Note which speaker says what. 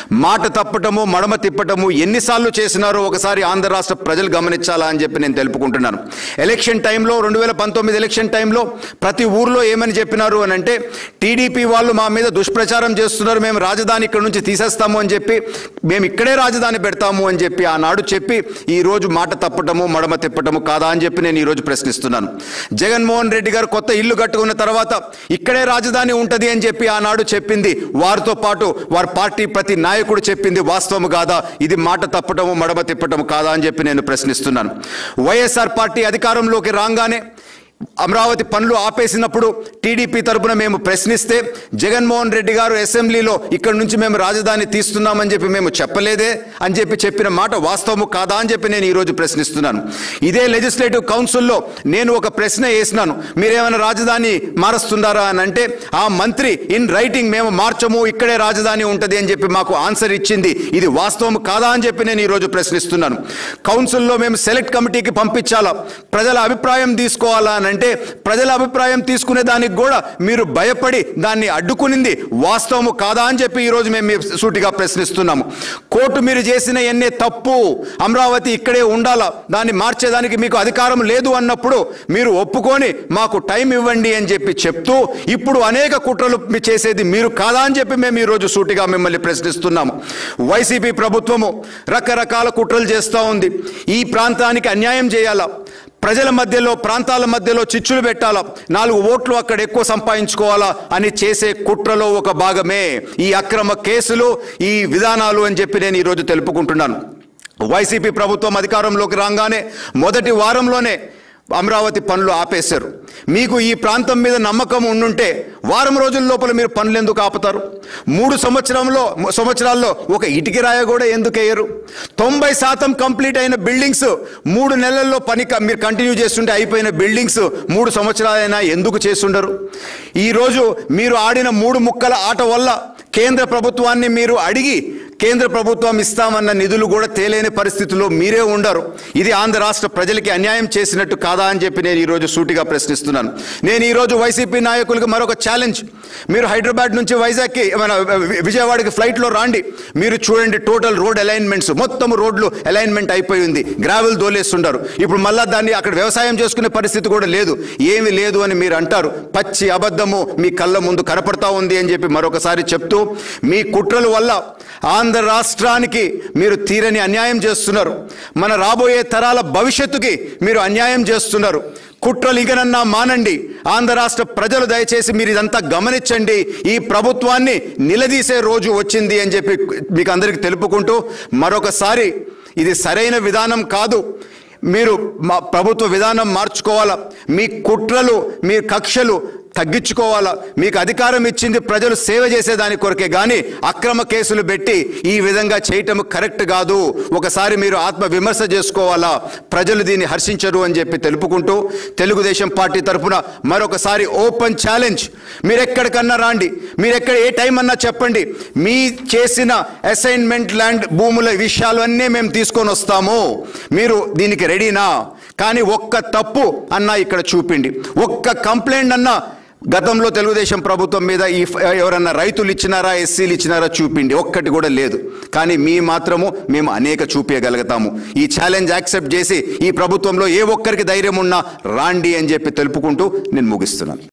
Speaker 1: మాట తప్పటము మడమ తిప్పటము ఎన్నిసార్లు చేసినారో ఒకసారి ఆంధ్ర రాష్ట్ర ప్రజలు గమనించాలా అని చెప్పి నేను తెలుపుకుంటున్నాను ఎలక్షన్ టైంలో రెండు వేల పంతొమ్మిది ఎలక్షన్ టైంలో ప్రతి ఊర్లో ఏమని చెప్పినారు అని అంటే టీడీపీ వాళ్ళు మా మీద దుష్ప్రచారం చేస్తున్నారు మేము రాజధాని ఇక్కడ నుంచి తీసేస్తాము అని చెప్పి మేము ఇక్కడే రాజధాని పెడతాము అని చెప్పి ఆనాడు చెప్పి ఈ రోజు మాట తప్పటము మడమ తిప్పటము కాదా అని చెప్పి నేను ఈరోజు ప్రశ్నిస్తున్నాను జగన్మోహన్ రెడ్డి గారు కొత్త ఇల్లు కట్టుకున్న తర్వాత ఇక్కడే రాజధాని ఉంటుంది అని చెప్పి ఆనాడు చెప్పింది వారితో పాటు వారి పార్టీ ప్రతి నాయకుడు చెప్పింది వాస్తవం కాదా ఇది మాట తప్పటము మడమ తిప్పటము కాదా అని చెప్పి నేను ప్రశ్నిస్తున్నాను వైఎస్ఆర్ పార్టీ అధికారంలోకి రాగానే అమరావతి పనులు ఆపేసినప్పుడు టీడీపీ తరపున మేము ప్రశ్నిస్తే జగన్మోహన్ రెడ్డి గారు అసెంబ్లీలో ఇక్కడ నుంచి మేము రాజధాని తీస్తున్నామని చెప్పి మేము చెప్పలేదే అని చెప్పి చెప్పిన మాట వాస్తవము కాదా అని చెప్పి నేను ఈరోజు ప్రశ్నిస్తున్నాను ఇదే లెజిస్లేటివ్ కౌన్సిల్లో నేను ఒక ప్రశ్న వేసినాను మీరేమైనా రాజధాని మారుస్తున్నారా అని అంటే ఆ మంత్రి ఇన్ రైటింగ్ మేము మార్చము ఇక్కడే రాజధాని ఉంటుంది అని చెప్పి మాకు ఆన్సర్ ఇచ్చింది ఇది వాస్తవం కాదా అని చెప్పి నేను ఈరోజు ప్రశ్నిస్తున్నాను కౌన్సిల్లో మేము సెలెక్ట్ కమిటీకి పంపించాలా ప్రజల అభిప్రాయం తీసుకోవాలా అని అంటే ప్రజల అభిప్రాయం తీసుకునే దానికి కూడా మీరు భయపడి దాన్ని అడ్డుకునింది వాస్తవము కాదా అని చెప్పి ఈరోజు మేము మీ సూటిగా ప్రశ్నిస్తున్నాము కోర్టు మీరు చేసిన ఎన్నే తప్పు అమరావతి ఇక్కడే ఉండాలా దాన్ని మార్చేదానికి మీకు అధికారం లేదు అన్నప్పుడు మీరు ఒప్పుకొని మాకు టైం ఇవ్వండి అని చెప్పి చెప్తూ ఇప్పుడు అనేక కుట్రలు మీ చేసేది మీరు కాదా అని చెప్పి మేము ఈరోజు సూటిగా మిమ్మల్ని ప్రశ్నిస్తున్నాము వైసీపీ ప్రభుత్వము రకరకాల కుట్రలు చేస్తూ ఉంది ఈ ప్రాంతానికి అన్యాయం చేయాలా ప్రజల మధ్యలో ప్రాంతాల మధ్యలో చిచ్చులు పెట్టాలా నాలుగు ఓట్లు అక్కడ ఎక్కువ సంపాదించుకోవాలా అని చేసే కుట్రలో ఒక భాగమే ఈ అక్రమ కేసులు ఈ విధానాలు అని చెప్పి నేను ఈరోజు తెలుపుకుంటున్నాను వైసీపీ ప్రభుత్వం అధికారంలోకి రాగానే మొదటి వారంలోనే అమరావతి పనులు ఆపేశారు మీకు ఈ ప్రాంతం మీద నమ్మకం ఉండుంటే వారం రోజుల లోపల మీరు పనులు ఎందుకు ఆపుతారు మూడు సంవత్సరంలో సంవత్సరాల్లో ఒక ఇటుకి రాయ కూడా ఎందుకు వేయరు తొంభై శాతం కంప్లీట్ అయిన బిల్డింగ్స్ మూడు నెలల్లో పని క- మీరు కంటిన్యూ చేస్తుంటే అయిపోయిన బిల్డింగ్స్ మూడు సంవత్సరాలైనా ఎందుకు చేస్తుండరు ఈరోజు మీరు ఆడిన మూడు ముక్కల ఆట వల్ల కేంద్ర ప్రభుత్వాన్ని మీరు అడిగి కేంద్ర ప్రభుత్వం ఇస్తామన్న నిధులు కూడా తేలేని పరిస్థితిలో మీరే ఉండరు ఇది ఆంధ్ర రాష్ట్ర ప్రజలకి అన్యాయం చేసినట్టు కాదా అని చెప్పి నేను ఈరోజు సూటిగా ప్రశ్నిస్తున్నాను నేను ఈరోజు వైసీపీ నాయకులకు మరొక ఛాలెంజ్ మీరు హైదరాబాద్ నుంచి వైజాగ్కి మన వి- విజయవాడకి ఫ్లైట్లో రాండి మీరు చూడండి టోటల్ రోడ్ అలైన్మెంట్స్ మొత్తం రోడ్లు అలైన్మెంట్ అయిపోయి ఉంది గ్రావెల్ దోలేస్తుంటారు ఇప్పుడు మళ్ళా దాన్ని అక్కడ వ్యవసాయం చేసుకునే పరిస్థితి కూడా లేదు ఏమీ లేదు అని మీరు అంటారు పచ్చి అబద్ధము మీ కళ్ళ ముందు కనపడతా ఉంది అని చెప్పి మరొకసారి చెప్తూ మీ కుట్రల వల్ల ఆంధ్ర రాష్ట్రానికి మీరు తీరని అన్యాయం చేస్తున్నారు మన రాబోయే తరాల భవిష్యత్తుకి మీరు అన్యాయం చేస్తున్నారు కుట్రలు ఇకనన్నా మానండి ఆంధ్ర రాష్ట్ర ప్రజలు దయచేసి మీరు ఇదంతా గమనించండి ఈ ప్రభుత్వాన్ని నిలదీసే రోజు వచ్చింది అని చెప్పి మీకు అందరికీ తెలుపుకుంటూ మరొకసారి ఇది సరైన విధానం కాదు మీరు మా ప్రభుత్వ విధానం మార్చుకోవాలా మీ కుట్రలు మీ కక్షలు తగ్గించుకోవాలా మీకు అధికారం ఇచ్చింది ప్రజలు సేవ చేసేదాని కొరకే కానీ అక్రమ కేసులు పెట్టి ఈ విధంగా చేయటం కరెక్ట్ కాదు ఒకసారి మీరు ఆత్మ విమర్శ చేసుకోవాలా ప్రజలు దీన్ని హర్షించరు అని చెప్పి తెలుపుకుంటూ తెలుగుదేశం పార్టీ తరఫున మరొకసారి ఓపెన్ ఛాలెంజ్ మీరు ఎక్కడికన్నా రాండి మీరు ఎక్కడ ఏ టైం అన్నా చెప్పండి మీ చేసిన అసైన్మెంట్ ల్యాండ్ భూముల విషయాలు అన్నీ మేము తీసుకొని వస్తాము మీరు దీనికి రెడీనా కానీ ఒక్క తప్పు అన్నా ఇక్కడ చూపిండి ఒక్క కంప్లైంట్ అన్నా గతంలో తెలుగుదేశం ప్రభుత్వం మీద ఈ ఫ- ఎవరన్నా రైతులు ఇచ్చినారా ఎస్సీలు ఇచ్చినారా చూపిండి ఒక్కటి కూడా లేదు కానీ మీ మాత్రము మేము అనేక చూపించగలుగుతాము ఈ ఛాలెంజ్ యాక్సెప్ట్ చేసి ఈ ప్రభుత్వంలో ఏ ఒక్కరికి ధైర్యం ఉన్నా రాండి అని చెప్పి తెలుపుకుంటూ నేను ముగిస్తున్నాను